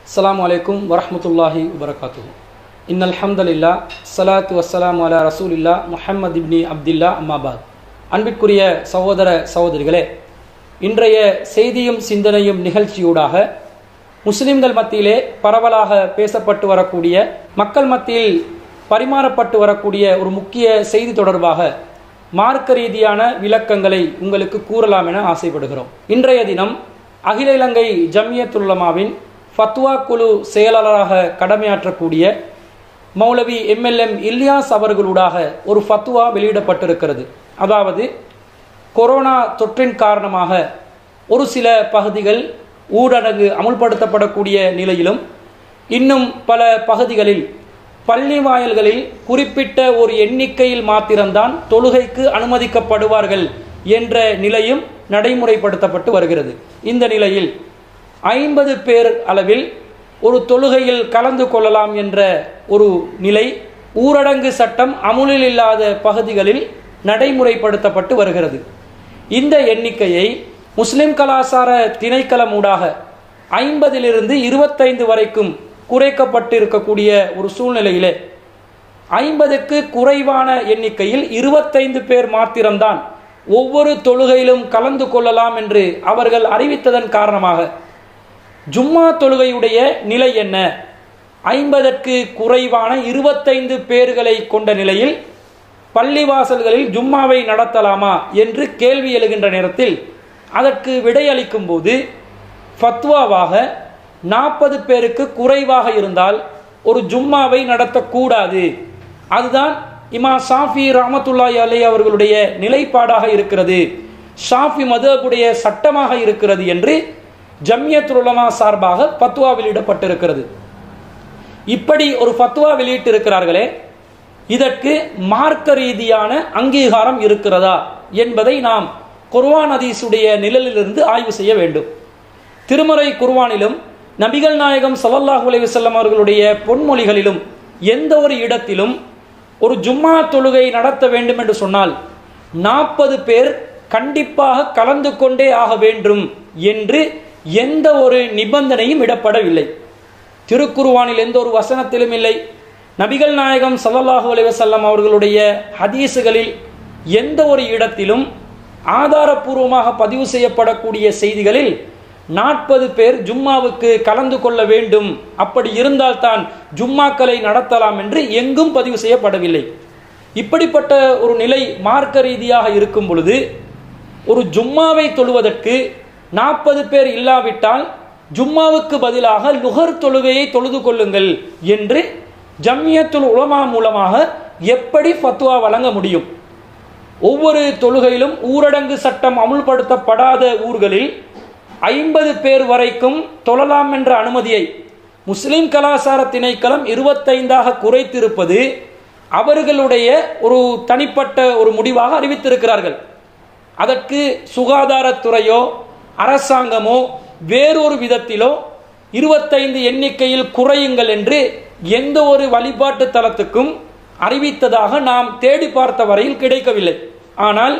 அஸ்ஸலாமு அலைக்கும் வரஹ்மத்துல்லாஹி வபரகாத்துஹு இன்னல் ஹம்தலில்லா ஸலாத்து வஸ்ஸலாமு அலா ரசூலில்லா முஹம்மது இப்னி அப்துல்லா அம்மாபாத் அன்பிற்குரிய சகோதர சகோதரிகளே இன்றைய செய்தியும் சிந்தனையும் நிகழ்ச்சியூடாக முஸ்லிம்கள் மத்தியிலே பரவலாக பேசப்பட்டு வரக்கூடிய மக்கள் மத்தியில் பரிமாறப்பட்டு வரக்கூடிய ஒரு முக்கிய செய்தி தொடர்பாக மார்க்க ரீதியான விளக்கங்களை உங்களுக்கு கூறலாம் என ஆசைப்படுகிறோம் இன்றைய தினம் அகில இலங்கை ஜம்மியத்துல்லமாவின் ஃபத்வா குழு செயலாளராக கடமையாற்றக்கூடிய மௌலவி எம்எல்எம் இல்யாஸ் அவர்களூடாக ஒரு ஃபத்வா வெளியிடப்பட்டிருக்கிறது அதாவது கொரோனா தொற்றின் காரணமாக ஒரு சில பகுதிகள் ஊரடங்கு அமுல்படுத்தப்படக்கூடிய நிலையிலும் இன்னும் பல பகுதிகளில் பள்ளி வாயல்களில் குறிப்பிட்ட ஒரு எண்ணிக்கையில் மாத்திரம்தான் தொழுகைக்கு அனுமதிக்கப்படுவார்கள் என்ற நிலையும் நடைமுறைப்படுத்தப்பட்டு வருகிறது இந்த நிலையில் ஐம்பது பேர் அளவில் ஒரு தொழுகையில் கலந்து கொள்ளலாம் என்ற ஒரு நிலை ஊரடங்கு சட்டம் அமுலில் இல்லாத பகுதிகளில் நடைமுறைப்படுத்தப்பட்டு வருகிறது இந்த எண்ணிக்கையை முஸ்லிம் கலாச்சார திணைக்களம் ஊடாக ஐம்பதிலிருந்து இருபத்தைந்து வரைக்கும் குறைக்கப்பட்டு இருக்கக்கூடிய ஒரு சூழ்நிலையிலே ஐம்பதுக்கு குறைவான எண்ணிக்கையில் இருபத்தைந்து பேர் மாத்திரம்தான் ஒவ்வொரு தொழுகையிலும் கலந்து கொள்ளலாம் என்று அவர்கள் அறிவித்ததன் காரணமாக ஜும்மா தொழுகையுடைய நிலை என்ன ஐம்பதற்கு குறைவான இருபத்தைந்து பேர்களை கொண்ட நிலையில் பள்ளிவாசல்களில் ஜும்மாவை நடத்தலாமா என்று கேள்வி எழுகின்ற நேரத்தில் அதற்கு விடையளிக்கும் போது ஃபத்வாவாக நாற்பது பேருக்கு குறைவாக இருந்தால் ஒரு ஜும்மாவை நடத்தக்கூடாது அதுதான் இமா ஷாஃபி ராமத்துல்லாய் அலி அவர்களுடைய நிலைப்பாடாக இருக்கிறது ஷாஃபி மதுவுடைய சட்டமாக இருக்கிறது என்று ஜம்யத் உலமா சார்பாக பத்வா வெளியிடப்பட்டிருக்கிறது இப்படி ஒரு பத்வா வெளியிட்டிருக்கிறார்களே இதற்கு மார்க்க ரீதியான அங்கீகாரம் இருக்கிறதா என்பதை நாம் குர்வான் அதீசுடைய நிழலிலிருந்து ஆய்வு செய்ய வேண்டும் திருமறை குர்வானிலும் நபிகள் நாயகம் சல்லல்லாஹு அலைஹி வஸல்லம் அவர்களுடைய பொன்மொழிகளிலும் எந்த ஒரு இடத்திலும் ஒரு ஜும்மா தொழுகை நடத்த வேண்டும் என்று சொன்னால் நாற்பது பேர் கண்டிப்பாக கலந்து கொண்டே ஆக வேண்டும் என்று எந்த ஒரு நிபந்தனையும் இடப்படவில்லை திருக்குருவானில் எந்த ஒரு வசனத்திலும் இல்லை நபிகள் நாயகம் சல்லல்லாஹு அலைஹி வஸல்லம் அவர்களுடைய ஹதீஸுகளில் எந்த ஒரு இடத்திலும் ஆதாரபூர்வமாக பதிவு செய்யப்படக்கூடிய செய்திகளில் நாற்பது பேர் ஜும்மாவுக்கு கலந்து கொள்ள வேண்டும் அப்படி இருந்தால்தான் ஜும்மாக்களை நடத்தலாம் என்று எங்கும் பதிவு செய்யப்படவில்லை இப்படிப்பட்ட ஒரு நிலை மார்க்க ரீதியாக இருக்கும் பொழுது ஒரு ஜும்மாவை தொழுவதற்கு நாற்பது பேர் இல்லாவிட்டால் ஜும்மாவுக்கு பதிலாக லுகர் தொழுகையை தொழுது கொள்ளுங்கள் என்று ஜம்மியத்துல் உலமா மூலமாக எப்படி ஃபத்வா வழங்க முடியும் ஒவ்வொரு தொழுகையிலும் ஊரடங்கு சட்டம் அமுல்படுத்தப்படாத ஊர்களில் ஐம்பது பேர் வரைக்கும் தொழலாம் என்ற அனுமதியை முஸ்லிம் கலாச்சார திணைக்களம் இருபத்தைந்தாக குறைத்திருப்பது அவர்களுடைய ஒரு தனிப்பட்ட ஒரு முடிவாக அறிவித்திருக்கிறார்கள் அதற்கு சுகாதாரத்துறையோ அரசாங்கமோ வேறொரு விதத்திலோ இருபத்தைந்து எண்ணிக்கையில் குறையுங்கள் என்று எந்த ஒரு வழிபாட்டு தலத்துக்கும் அறிவித்ததாக நாம் தேடி பார்த்த வரையில் கிடைக்கவில்லை ஆனால்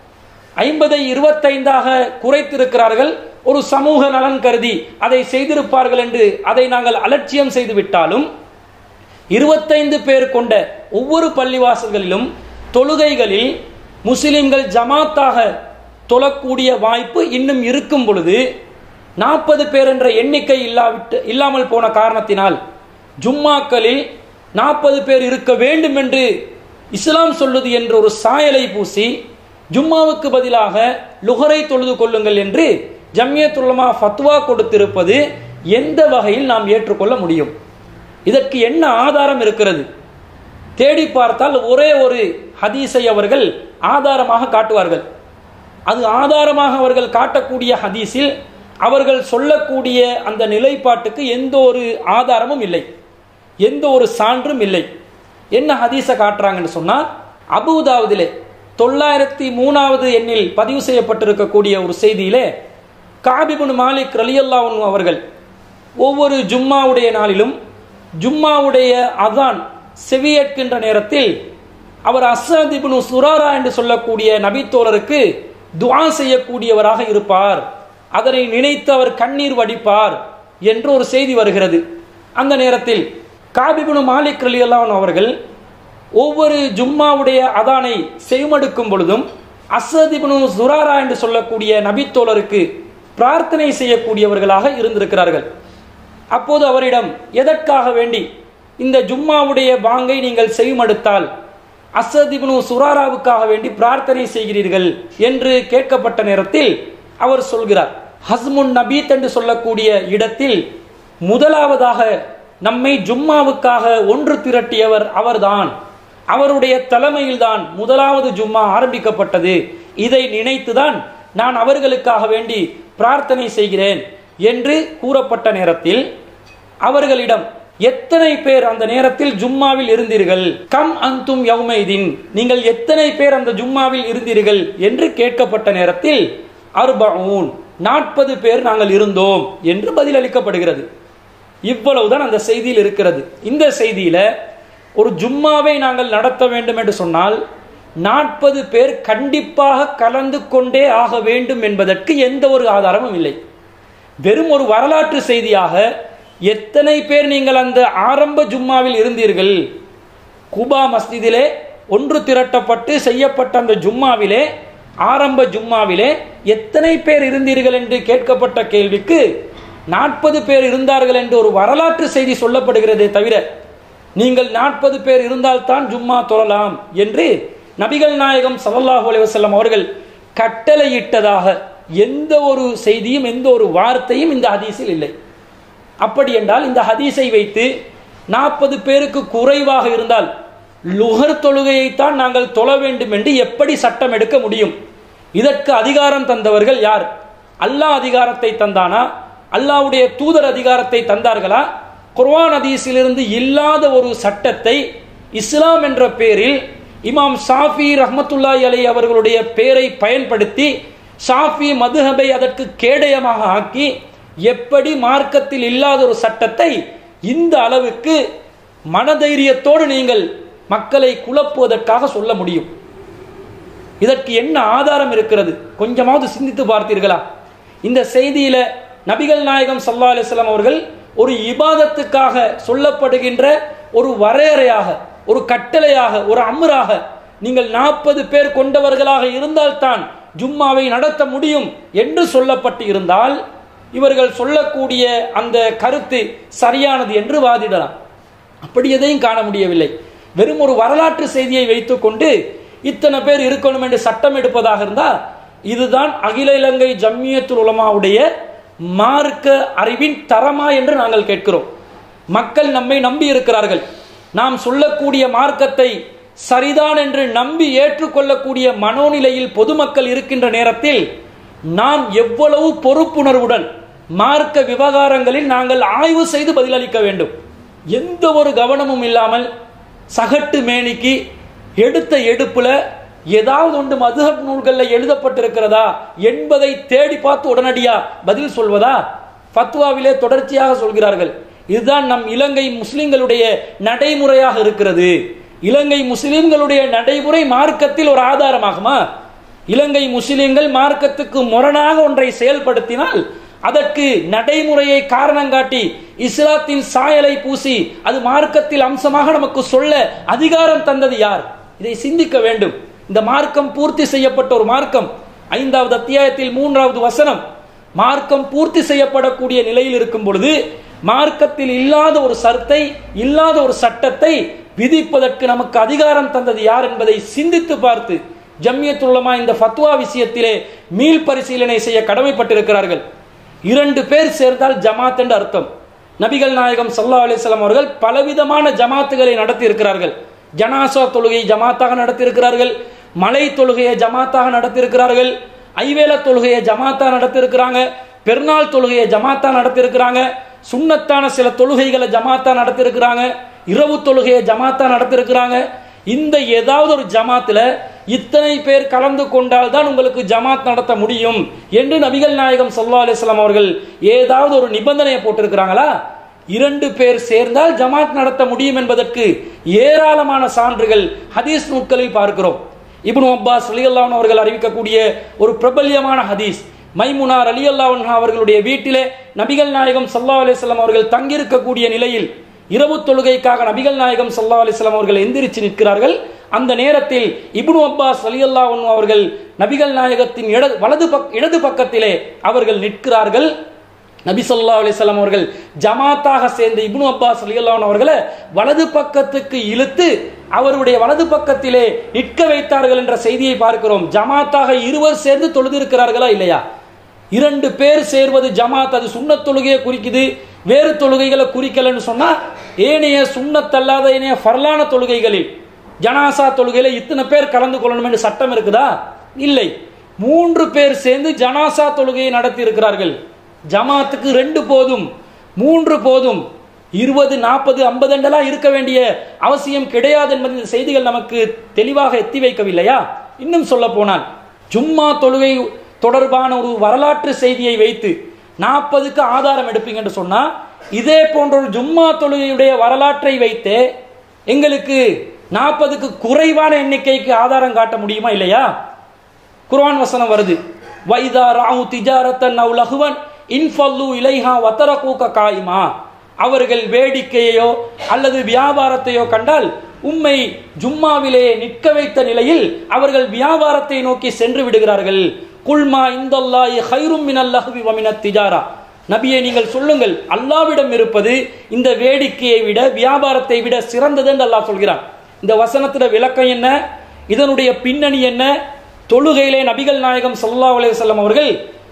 ஐம்பதை இருபத்தைந்தாக குறைத்திருக்கிறார்கள் ஒரு சமூக நலன் கருதி அதை செய்திருப்பார்கள் என்று அதை நாங்கள் அலட்சியம் செய்து விட்டாலும் இருபத்தைந்து பேர் கொண்ட ஒவ்வொரு பள்ளிவாசல்களிலும் தொழுகைகளில் முஸ்லிம்கள் ஜமாத்தாக தொழக்கூடிய வாய்ப்பு இன்னும் இருக்கும் பொழுது நாற்பது பேர் என்ற எண்ணிக்கை இல்லாவிட்டு இல்லாமல் போன காரணத்தினால் ஜும்மாக்களில் நாற்பது பேர் இருக்க வேண்டும் என்று இஸ்லாம் சொல்லுது என்ற ஒரு சாயலை பூசி ஜும்மாவுக்கு பதிலாக லுகரை தொழுது கொள்ளுங்கள் என்று ஜம்யத்துல்லமா ஃபத்வா கொடுத்திருப்பது எந்த வகையில் நாம் ஏற்றுக்கொள்ள முடியும் இதற்கு என்ன ஆதாரம் இருக்கிறது தேடி பார்த்தால் ஒரே ஒரு ஹதீஸை அவர்கள் ஆதாரமாக காட்டுவார்கள் அது ஆதாரமாக அவர்கள் காட்டக்கூடிய ஹதீஸில் அவர்கள் சொல்லக்கூடிய அந்த நிலைப்பாட்டுக்கு எந்த ஒரு ஆதாரமும் இல்லை எந்த ஒரு சான்றும் இல்லை என்ன ஹதீஸை காட்டுறாங்கன்னு சொன்னால் அபுதாவதிலே தொள்ளாயிரத்தி மூணாவது எண்ணில் பதிவு செய்யப்பட்டிருக்கக்கூடிய ஒரு செய்தியிலே காபிபுன் மாலிக் ரலியல்லாவுன் அவர்கள் ஒவ்வொரு ஜும்மாவுடைய நாளிலும் ஜும்மாவுடைய அதான் செவியேற்கின்ற நேரத்தில் அவர் அசதிபுனு சுராரா என்று சொல்லக்கூடிய நபித்தோழருக்கு துவா செய்யக்கூடியவராக இருப்பார் அதனை நினைத்து அவர் கண்ணீர் வடிப்பார் என்று ஒரு செய்தி வருகிறது அந்த நேரத்தில் காபிபுனு மாலிக் ரலியல்லாஹு அவர்கள் ஒவ்வொரு ஜும்மாவுடைய அதானை செய்மடுக்கும் பொழுதும் அசதிபுனு சுராரா என்று சொல்லக்கூடிய நபித்தோழருக்கு பிரார்த்தனை செய்யக்கூடியவர்களாக இருந்திருக்கிறார்கள் அப்போது அவரிடம் எதற்காக வேண்டி இந்த ஜும்மாவுடைய பாங்கை நீங்கள் செய்மடுத்தால் அசதிபுனு சுராராவுக்காக வேண்டி பிரார்த்தனை செய்கிறீர்கள் என்று கேட்கப்பட்ட நேரத்தில் அவர் சொல்கிறார் ஹஸ்முன் நபீத் என்று சொல்லக்கூடிய இடத்தில் முதலாவதாக நம்மை ஜும்மாவுக்காக ஒன்று திரட்டியவர் அவர்தான் அவருடைய தலைமையில்தான் முதலாவது ஜும்மா ஆரம்பிக்கப்பட்டது இதை நினைத்துதான் நான் அவர்களுக்காக வேண்டி பிரார்த்தனை செய்கிறேன் என்று கூறப்பட்ட நேரத்தில் அவர்களிடம் எத்தனை பேர் அந்த நேரத்தில் ஜும்மாவில் இருந்தீர்கள் கம் அந்தும் யௌமைதீன் நீங்கள் எத்தனை பேர் அந்த ஜும்மாவில் இருந்தீர்கள் என்று கேட்கப்பட்ட நேரத்தில் அர்பூன் நாற்பது பேர் நாங்கள் இருந்தோம் என்று பதிலளிக்கப்படுகிறது இவ்வளவுதான் அந்த செய்தியில் இருக்கிறது இந்த செய்தியில ஒரு ஜும்மாவை நாங்கள் நடத்த வேண்டும் என்று சொன்னால் நாற்பது பேர் கண்டிப்பாக கலந்து கொண்டே ஆக வேண்டும் என்பதற்கு எந்த ஒரு ஆதாரமும் இல்லை வெறும் ஒரு வரலாற்று செய்தியாக எத்தனை பேர் நீங்கள் அந்த ஆரம்ப ஜும்மாவில் இருந்தீர்கள் குபா மஸ்ஜிதிலே ஒன்று திரட்டப்பட்டு செய்யப்பட்ட அந்த ஜும்மாவிலே ஆரம்ப ஜும்மாவிலே எத்தனை பேர் இருந்தீர்கள் என்று கேட்கப்பட்ட கேள்விக்கு நாற்பது பேர் இருந்தார்கள் என்று ஒரு வரலாற்று செய்தி சொல்லப்படுகிறதே தவிர நீங்கள் நாற்பது பேர் இருந்தால்தான் ஜும்மா தொழலாம் என்று நபிகள் நாயகம் சல்லல்லாஹு அலைஹி வஸல்லம் அவர்கள் கட்டளையிட்டதாக எந்த ஒரு செய்தியும் எந்த ஒரு வார்த்தையும் இந்த ஹதீஸில் இல்லை அப்படி என்றால் இந்த ஹதீஸை வைத்து நாற்பது பேருக்கு குறைவாக இருந்தால் லுகர் தொழுகையைத்தான் நாங்கள் தொழ வேண்டும் என்று எப்படி சட்டம் எடுக்க முடியும் இதற்கு அதிகாரம் தந்தவர்கள் யார் அல்லாஹ் அதிகாரத்தை தந்தானா அல்லாஹ்வுடைய தூதர் அதிகாரத்தை தந்தார்களா குர்ஆன் ஹதீஸிலிருந்து இல்லாத ஒரு சட்டத்தை இஸ்லாம் என்ற பேரில் இமாம் ஷாஃபி ரஹ்மத்துல்லாஹி அலை அவர்களுடைய பெயரை பயன்படுத்தி ஷாஃபி மதுஹபை அதற்கு கேடயமாக ஆக்கி எப்படி மார்க்கத்தில் இல்லாத ஒரு சட்டத்தை இந்த அளவுக்கு மனதைரியத்தோடு நீங்கள் மக்களை குழப்புவதற்காக சொல்ல முடியும் இதற்கு என்ன ஆதாரம் இருக்கிறது கொஞ்சமாவது சிந்தித்து பார்த்தீர்களா இந்த செய்தியில நபிகள் நாயகம் சல்லா அலிஸ்லாம் அவர்கள் ஒரு இபாதத்துக்காக சொல்லப்படுகின்ற ஒரு வரையறையாக ஒரு கட்டளையாக ஒரு அமராக நீங்கள் நாற்பது பேர் கொண்டவர்களாக இருந்தால்தான் ஜும்மாவை நடத்த முடியும் என்று சொல்லப்பட்டு இருந்தால் இவர்கள் சொல்லக்கூடிய அந்த கருத்து சரியானது என்று வாதிடலாம் அப்படி எதையும் காண முடியவில்லை வெறும் ஒரு வரலாற்று செய்தியை வைத்துக்கொண்டு இத்தனை பேர் இருக்கணும் என்று சட்டம் எடுப்பதாக இருந்தால் இதுதான் அகில இலங்கை ஜம்மியத்துல் உலமாவுடைய மார்க்க அறிவின் தரமா என்று நாங்கள் கேட்கிறோம் மக்கள் நம்மை நம்பி இருக்கிறார்கள் நாம் சொல்லக்கூடிய மார்க்கத்தை சரிதான் என்று நம்பி ஏற்றுக்கொள்ளக்கூடிய மனோநிலையில் பொதுமக்கள் இருக்கின்ற நேரத்தில் நாம் எவ்வளவு பொறுப்புணர்வுடன் மார்க்க விவகாரங்களில் நாங்கள் ஆய்வு செய்து பதிலளிக்க வேண்டும் எந்த ஒரு கவனமும் இல்லாமல் சகட்டு மேனிக்கு எடுத்த எடுப்புல ஏதாவது ஒன்று மதுஹப் நூல்களில் எழுதப்பட்டிருக்கிறதா என்பதை தேடி பார்த்து உடனடியா பதில் சொல்வதா ஃபத்வாவிலே தொடர்ச்சியாக சொல்கிறார்கள் இதுதான் நம் இலங்கை முஸ்லிம்களுடைய நடைமுறையாக இருக்கிறது இலங்கை முஸ்லிம்களுடைய நடைமுறை மார்க்கத்தில் ஒரு ஆதாரமாகுமா இலங்கை முஸ்லிம்கள் மார்க்கத்துக்கு முரணாக ஒன்றை செயல்படுத்தினால் அதற்கு நடைமுறையை காரணம் காட்டி இஸ்லாத்தின் சாயலை பூசி அது மார்க்கத்தில் அம்சமாக நமக்கு சொல்ல அதிகாரம் தந்தது யார் இதை சிந்திக்க வேண்டும் இந்த மார்க்கம் பூர்த்தி செய்யப்பட்ட ஒரு மார்க்கம் ஐந்தாவது அத்தியாயத்தில் மூன்றாவது வசனம் மார்க்கம் பூர்த்தி செய்யப்படக்கூடிய நிலையில் இருக்கும் பொழுது மார்க்கத்தில் இல்லாத ஒரு சர்த்தை இல்லாத ஒரு சட்டத்தை விதிப்பதற்கு நமக்கு அதிகாரம் தந்தது யார் என்பதை சிந்தித்து பார்த்து ஜம்மியத்துள்ளமா இந்த ஃபத்வா விஷயத்திலே மீள் பரிசீலனை செய்ய கடமைப்பட்டிருக்கிறார்கள் இரண்டு பேர் சேர்ந்தால் ஜமாத் என்று அர்த்தம் நபிகள் நாயகம் சல்லா அலிஸ்லாம் அவர்கள் பலவிதமான ஜமாத்துகளை நடத்தி இருக்கிறார்கள் ஜனாசா தொழுகையை ஜமாத்தாக நடத்தியிருக்கிறார்கள் மலை தொழுகையை ஜமாத்தாக நடத்தியிருக்கிறார்கள் ஐவேல தொழுகையை ஜமாத்தா நடத்தியிருக்கிறாங்க பெருநாள் தொழுகையை ஜமாத்தா நடத்தியிருக்கிறாங்க சுண்ணத்தான சில தொழுகைகளை ஜமாத்தா நடத்தியிருக்கிறாங்க இரவு தொழுகையை ஜமாத்தா நடத்தியிருக்கிறாங்க இந்த ஏதாவது ஒரு ஜமாத்துல இத்தனை பேர் கலந்து கொண்டால் தான் உங்களுக்கு ஜமாத் நடத்த முடியும் என்று நபிகள் நாயகம் சல்லா அலிஸ்லாம் அவர்கள் ஏதாவது ஒரு நிபந்தனையை போட்டிருக்கிறாங்களா இரண்டு பேர் சேர்ந்தால் ஜமாத் நடத்த முடியும் என்பதற்கு ஏராளமான சான்றுகள் ஹதீஸ் நூட்களில் பார்க்கிறோம் இப்னு அப்பாஸ் அலிகல்லான் அவர்கள் அறிவிக்கக்கூடிய ஒரு பிரபல்யமான ஹதீஸ் மைமுனார் அலி அல்லாஹ் அவர்களுடைய வீட்டிலே நபிகள் நாயகம் சல்லா அலிஸ்லாம் அவர்கள் தங்கியிருக்கக்கூடிய நிலையில் இரவு தொழுகைக்காக நபிகள் நாயகம் சல்லா அலிஸ்லாம் அவர்கள் எந்திரிச்சு நிற்கிறார்கள் அந்த நேரத்தில் இப்னு அப்பாஸ் அலி அல்லாஹ் அவர்கள் நபிகள் நாயகத்தின் இடது வலது பக் இடது பக்கத்திலே அவர்கள் நிற்கிறார்கள் நபி சொல்லா அலிஸ்லாம் அவர்கள் ஜமாத்தாக சேர்ந்த இப்னு அப்பாஸ் அலியல்லான் அவர்களை வலது பக்கத்துக்கு இழுத்து அவருடைய வலது பக்கத்திலே நிற்க வைத்தார்கள் என்ற செய்தியை பார்க்கிறோம் ஜமாத்தாக இருவர் சேர்ந்து தொழுதிருக்கிறார்களா இல்லையா இரண்டு பேர் சேர்வது ஜமாத் அது சுண்ணத் தொழுகையை குறிக்குது வேறு தொழுகைகளை குறிக்கலன்னு சொன்னா ஏனைய சுண்ணத்தல்லாத ஏனைய ஃபர்லான தொழுகைகளில் ஜனாசா தொழுகையில இத்தனை பேர் கலந்து கொள்ளணும் என்று சட்டம் இருக்குதா இல்லை மூன்று பேர் சேர்ந்து ஜனாசா தொழுகையை நடத்தி இருக்கிறார்கள் ஜமாத்துக்கு ரெண்டு போதும் மூன்று போதும் இருபது நாற்பது ஐம்பது அண்டெல்லாம் இருக்க வேண்டிய அவசியம் கிடையாது என்பது இந்த செய்திகள் நமக்கு தெளிவாக எத்தி வைக்கவில்லையா இன்னும் சொல்ல போனால் ஜும்மா தொழுகை தொடர்பான ஒரு வரலாற்று செய்தியை வைத்து நாற்பதுக்கு ஆதாரம் எடுப்பீங்க என்று சொன்னா இதே போன்ற ஒரு ஜும்மா தொழுகையுடைய வரலாற்றை வைத்தே எங்களுக்கு நாற்பதுக்கு குறைவான எண்ணிக்கைக்கு ஆதாரம் காட்ட முடியுமா இல்லையா குர்ஆன் வசனம் வருது வைதா ராவு திஜாரத்தன் அவு லகுவன் இன்ஃபல்லு இலைஹா வத்தரகூக்க காயுமா அவர்கள் வேடிக்கையோ அல்லது வியாபாரத்தையோ கண்டால் உம்மை ஜும்மாவிலே நிற்க வைத்த நிலையில் அவர்கள் வியாபாரத்தை நோக்கி சென்று விடுகிறார்கள் குல்மா இந்தல்லாஹி ஹைரும் மினல்லஹ்வி வமினத் திஜாரா நபியை நீங்கள் சொல்லுங்கள் அல்லாவிடம் இருப்பது இந்த வேடிக்கையை விட வியாபாரத்தை விட சிறந்தது என்று அல்லாஹ் சொல்கிறான் இந்த வசனத்துல விளக்கம் என்ன இதனுடைய பின்னணி என்ன தொழுகையிலே நபிகள் நாயகம் ஸல்லல்லாஹு அலைஹி வஸல்லம் அவர்கள்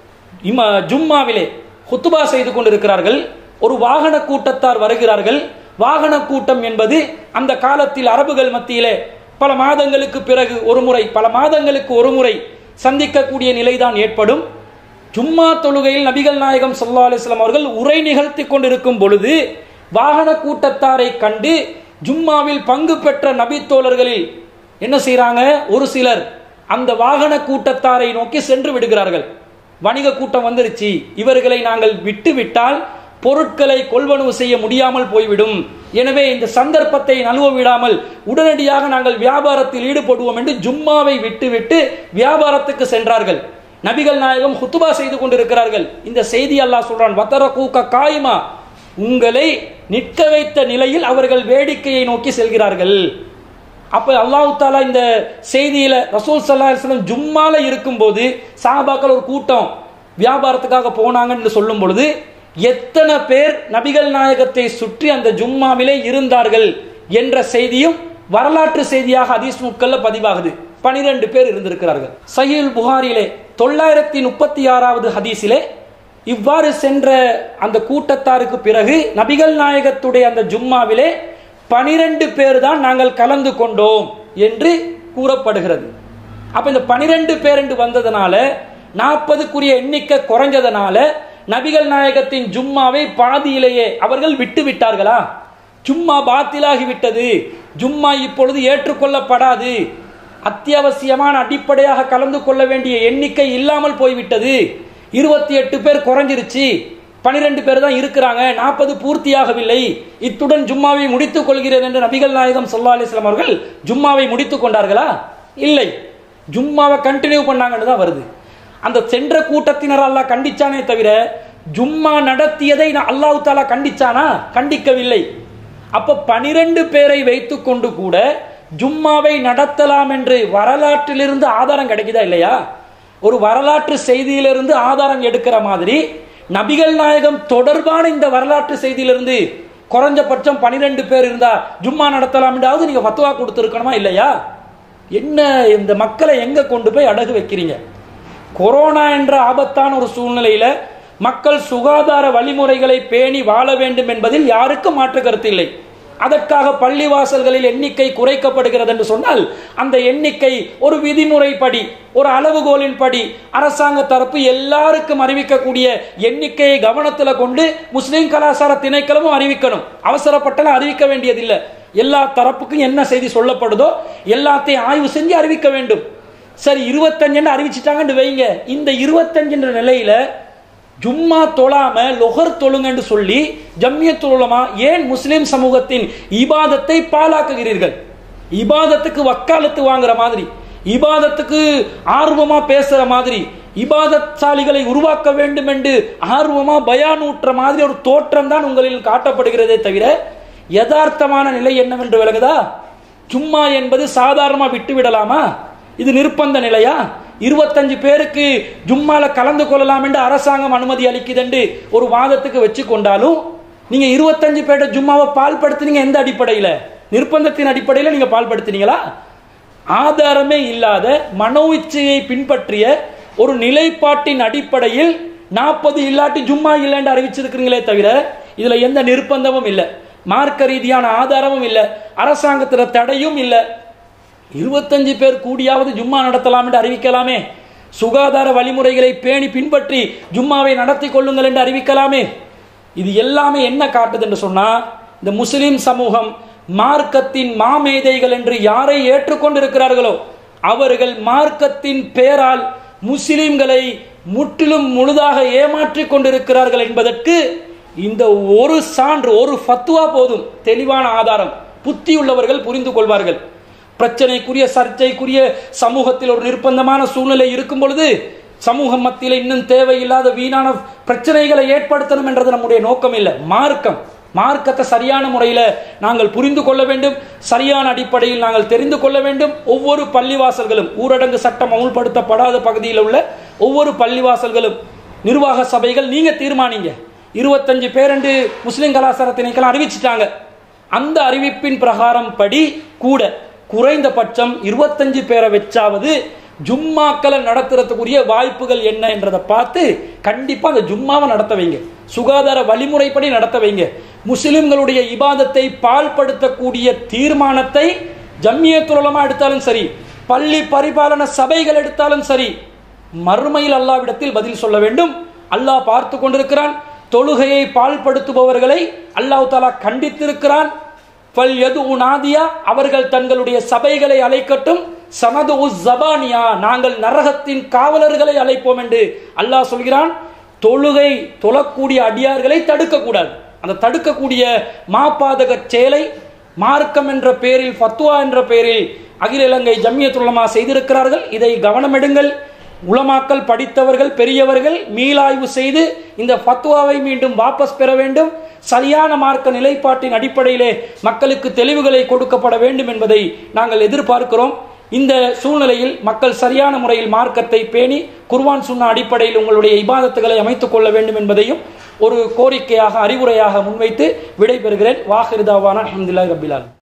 இம ஜும்மாவிலே ஹுத்துபா செய்து கொண்டிருக்கிறார்கள் ஒரு வாகன கூட்டத்தார் வருகிறார்கள் வாகன கூட்டம் என்பது அந்த காலத்தில் அரபுகள் மத்தியிலே பல மாதங்களுக்கு பிறகு ஒரு முறை பல மாதங்களுக்கு ஒரு முறை சந்திக்கக்கூடிய நிலைதான் ஏற்படும் ஜும்மா தொழுகையில் நபிகள் நாயகம் ஸல்லல்லாஹு அலைஹி வஸல்லம் அவர்கள் உரை நிகழ்த்தி கொண்டிருக்கும் பொழுது வாகன கூட்டத்தாரை கண்டு ஜும்மாவில் பங்கு பெற்ற நபி தோழர்களில் என்ன செய்றாங்க ஒரு சிலர் அந்த வாகன கூட்டத்தாரை நோக்கி சென்று விடுகிறார்கள் வணிக கூட்டம் வந்துருச்சு இவர்களை நாங்கள் விட்டு விட்டால் பொருட்களை கொள்வனவு செய்ய முடியாமல் போய்விடும் எனவே இந்த சந்தர்ப்பத்தை நழுவ விடாமல் உடனடியாக நாங்கள் வியாபாரத்தில் ஈடுபடுவோம் என்று ஜும்மாவை விட்டுவிட்டு வியாபாரத்துக்கு சென்றார்கள் நபிகள் நாயகம் ஹுத்துபா செய்து கொண்டிருக்கிறார்கள் இந்த செய்தி அல்லாஹ் சொல்றான் வத்தர கூக்க காயுமா உங்களை நிற்க வைத்த நிலையில் அவர்கள் வேடிக்கையை நோக்கி செல்கிறார்கள் அப்ப அல்லாஹ் தாலா இந்த செய்தியில ரசூல் சல்லா அலிஸ்லம் ஜும்மால இருக்கும்போது சாபாக்கள் ஒரு கூட்டம் வியாபாரத்துக்காக போனாங்கன்னு சொல்லும் பொழுது எத்தனை பேர் நபிகள் நாயகத்தை சுற்றி அந்த ஜும்மாவிலே இருந்தார்கள் என்ற செய்தியும் வரலாற்று செய்தியாக ஹதீஸ் நூட்கள்ல பதிவாகுது பனிரெண்டு பேர் இருந்திருக்கிறார்கள் சஹீல் புகாரிலே தொள்ளாயிரத்தி முப்பத்தி ஆறாவது ஹதீஸிலே இவ்வாறு சென்ற அந்த கூட்டத்தாருக்கு பிறகு நபிகள் நாயகத்துடைய அந்த ஜும்மாவிலே பனிரெண்டு பேர் தான் நாங்கள் கலந்து கொண்டோம் என்று கூறப்படுகிறது அப்ப இந்த பனிரெண்டு பேர் என்று வந்ததுனால நாற்பதுக்குரிய எண்ணிக்கை குறைஞ்சதுனால நபிகள் நாயகத்தின் ஜும்மாவை பாதியிலேயே அவர்கள் விட்டு விட்டார்களா ஜும்மா பாத்திலாகி விட்டது ஜும்மா இப்பொழுது ஏற்றுக்கொள்ளப்படாது அத்தியாவசியமான அடிப்படையாக கலந்து கொள்ள வேண்டிய எண்ணிக்கை இல்லாமல் போய்விட்டது இருபத்தி எட்டு பேர் குறைஞ்சிருச்சு பனிரெண்டு பேர் தான் இருக்கிறாங்க நாற்பது பூர்த்தியாகவில்லை இத்துடன் ஜும்மாவை முடித்துக் கொள்கிறது என்று நபிகள் நாயகம் சொல்லா அலிஸ்லாம் அவர்கள் ஜும்மாவை முடித்துக் கொண்டார்களா இல்லை ஜும்மாவை கண்டினியூ பண்ணாங்கன்னு தான் வருது அந்த சென்ற கூட்டத்தினர் அல்லாஹ் கண்டிச்சானே தவிர ஜும்மா நடத்தியதை அல்லாஹ் தாலா கண்டிச்சானா கண்டிக்கவில்லை அப்ப பனிரெண்டு பேரை வைத்துக் கொண்டு கூட ஜும்மாவை நடத்தலாம் என்று வரலாற்றிலிருந்து ஆதாரம் கிடைக்குதா இல்லையா ஒரு வரலாற்று செய்தியிலிருந்து ஆதாரம் எடுக்கிற மாதிரி நபிகள் நாயகம் தொடர்பான இந்த வரலாற்று செய்தியிலிருந்து குறைஞ்சபட்சம் பனிரெண்டு பேர் இருந்தா ஜும்மா நடத்தலாம் என்றாவது நீங்க ஃபத்துவா கொடுத்துருக்கணுமா இல்லையா என்ன இந்த மக்களை எங்க கொண்டு போய் அடகு வைக்கிறீங்க கொரோனா என்ற ஆபத்தான ஒரு சூழ்நிலையில மக்கள் சுகாதார வழிமுறைகளை பேணி வாழ வேண்டும் என்பதில் யாருக்கும் மாற்று கருத்து இல்லை அதற்காக பள்ளிவாசல்களில் எண்ணிக்கை குறைக்கப்படுகிறது என்று சொன்னால் அந்த எண்ணிக்கை ஒரு விதிமுறைப்படி ஒரு அளவுகோலின் படி அரசாங்க தரப்பு எல்லாருக்கும் அறிவிக்கக்கூடிய எண்ணிக்கையை கவனத்தில் கொண்டு முஸ்லிம் கலாச்சார திணைக்களமும் அறிவிக்கணும் அவசரப்பட்டலாம் அறிவிக்க வேண்டியதில்லை எல்லா தரப்புக்கும் என்ன செய்தி சொல்லப்படுதோ எல்லாத்தையும் ஆய்வு செஞ்சு அறிவிக்க வேண்டும் சரி இருபத்தஞ்சுன்னு அறிவிச்சிட்டாங்கன்னு வைங்க இந்த இருபத்தஞ்சுன்ற நிலையில ஜும்மா தொழாம லொஹர் தொழுங்கன்னு சொல்லி ஜம்மிய தொழுமா ஏன் முஸ்லிம் சமூகத்தின் இபாதத்தை பாலாக்குகிறீர்கள் இபாதத்துக்கு வக்காலத்து வாங்குற மாதிரி இபாதத்துக்கு ஆர்வமா பேசுற மாதிரி இபாதத்சாலிகளை உருவாக்க வேண்டும் என்று ஆர்வமா பயானூற்ற மாதிரி ஒரு தோற்றம் தான் உங்களில் காட்டப்படுகிறதே தவிர யதார்த்தமான நிலை என்னவென்று விளங்குதா சும்மா என்பது சாதாரணமா விட்டு விடலாமா இது நிர்பந்த நிலையா இருபத்தஞ்சு பேருக்கு ஜும்மால கலந்து கொள்ளலாம் என்று அரசாங்கம் அனுமதி அளிக்குதுன்னு ஒரு வாதத்துக்கு வச்சு கொண்டாலும் நீங்க இருபத்தஞ்சு பேர்ட்ட ஜும்மாவை பால்படுத்துனீங்க எந்த அடிப்படையில நிர்பந்தத்தின் அடிப்படையில் நீங்க பால்படுத்தினீங்களா ஆதாரமே இல்லாத மனோ இச்சையை பின்பற்றிய ஒரு நிலைப்பாட்டின் அடிப்படையில் நாற்பது இல்லாட்டி ஜும்மா இல்லைன்னு அறிவிச்சிருக்கிறீங்களே தவிர இதுல எந்த நிர்பந்தமும் இல்லை மார்க்க ரீதியான ஆதாரமும் இல்லை அரசாங்கத்துல தடையும் இல்லை இருபத்தஞ்சு பேர் கூடியாவது ஜும்மா நடத்தலாம் என்று அறிவிக்கலாமே சுகாதார வழிமுறைகளை பேணி பின்பற்றி ஜும்மாவை நடத்தி கொள்ளுங்கள் என்று அறிவிக்கலாமே இது எல்லாமே என்ன காட்டுது என்று சொன்னா இந்த முஸ்லிம் சமூகம் மார்க்கத்தின் மாமேதைகள் என்று யாரை ஏற்றுக்கொண்டிருக்கிறார்களோ அவர்கள் மார்க்கத்தின் பெயரால் முஸ்லிம்களை முற்றிலும் முழுதாக ஏமாற்றிக் கொண்டிருக்கிறார்கள் என்பதற்கு இந்த ஒரு சான்று ஒரு ஃபத்துவா போதும் தெளிவான ஆதாரம் புத்தி உள்ளவர்கள் புரிந்து கொள்வார்கள் பிரச்சனைக்குரிய சர்ச்சைக்குரிய சமூகத்தில் ஒரு நிர்பந்தமான சூழ்நிலை இருக்கும் பொழுது சமூகம் மத்தியில் இன்னும் தேவையில்லாத வீணான பிரச்சனைகளை ஏற்படுத்தணும் என்றது நம்முடைய நோக்கம் இல்லை மார்க்கம் மார்க்கத்தை சரியான முறையில் நாங்கள் புரிந்து கொள்ள வேண்டும் சரியான அடிப்படையில் நாங்கள் தெரிந்து கொள்ள வேண்டும் ஒவ்வொரு பள்ளிவாசல்களும் ஊரடங்கு சட்டம் அமுல்படுத்தப்படாத பகுதியில் உள்ள ஒவ்வொரு பள்ளிவாசல்களும் நிர்வாக சபைகள் நீங்க தீர்மானிங்க இருபத்தஞ்சு பேர் என்று முஸ்லிம் கலாச்சார திணைக்களம் அறிவிச்சிட்டாங்க அந்த அறிவிப்பின் பிரகாரம் படி கூட குறைந்தபட்சம் இருபத்தஞ்சு பேரை வச்சாவது ஜும்மாக்களை நடத்துறதுக்குரிய வாய்ப்புகள் என்ன என்றதை பார்த்து கண்டிப்பா அந்த ஜும்மாவை நடத்த வைங்க சுகாதார வழிமுறைப்படி நடத்த வைங்க முஸ்லிம்களுடைய இபாதத்தை பால்படுத்தக்கூடிய தீர்மானத்தை ஜம்மியத்துலமா எடுத்தாலும் சரி பள்ளி பரிபாலன சபைகள் எடுத்தாலும் சரி மறுமையில் அல்லாவிடத்தில் பதில் சொல்ல வேண்டும் அல்லாஹ் பார்த்து கொண்டிருக்கிறான் தொழுகையை பால்படுத்துபவர்களை அல்லாஹ் தாலா கண்டித்திருக்கிறான் பல் எது உனாதியா அவர்கள் தங்களுடைய சபைகளை அழைக்கட்டும் சனது ஜபானியா நாங்கள் நரகத்தின் காவலர்களை அழைப்போம் என்று அல்லாஹ் சொல்கிறான் தொழுகை தொழக்கூடிய அடியார்களை தடுக்கக்கூடாது அந்த தடுக்கக்கூடிய மாபாதக செயலை மார்க்கம் என்ற பெயரில் ஃபத்வா என்ற பெயரில் அகில இலங்கை ஜம்மியத்துலமா செய்திருக்கிறார்கள் இதை கவனமெடுங்கள் உலமாக்கல் படித்தவர்கள் பெரியவர்கள் மீளாய்வு செய்து இந்த ஃபத்வாவை மீண்டும் வாபஸ் பெற வேண்டும் சரியான மார்க்க நிலைப்பாட்டின் அடிப்படையிலே மக்களுக்கு தெளிவுகளை கொடுக்கப்பட வேண்டும் என்பதை நாங்கள் எதிர்பார்க்கிறோம் இந்த சூழ்நிலையில் மக்கள் சரியான முறையில் மார்க்கத்தை பேணி குர்வான் சுன்னா அடிப்படையில் உங்களுடைய இபாதத்துகளை அமைத்துக் கொள்ள வேண்டும் என்பதையும் ஒரு கோரிக்கையாக அறிவுரையாக முன்வைத்து விடைபெறுகிறேன் வாஹிருதாவான அஹமதுல்லாஹி ரபிலால்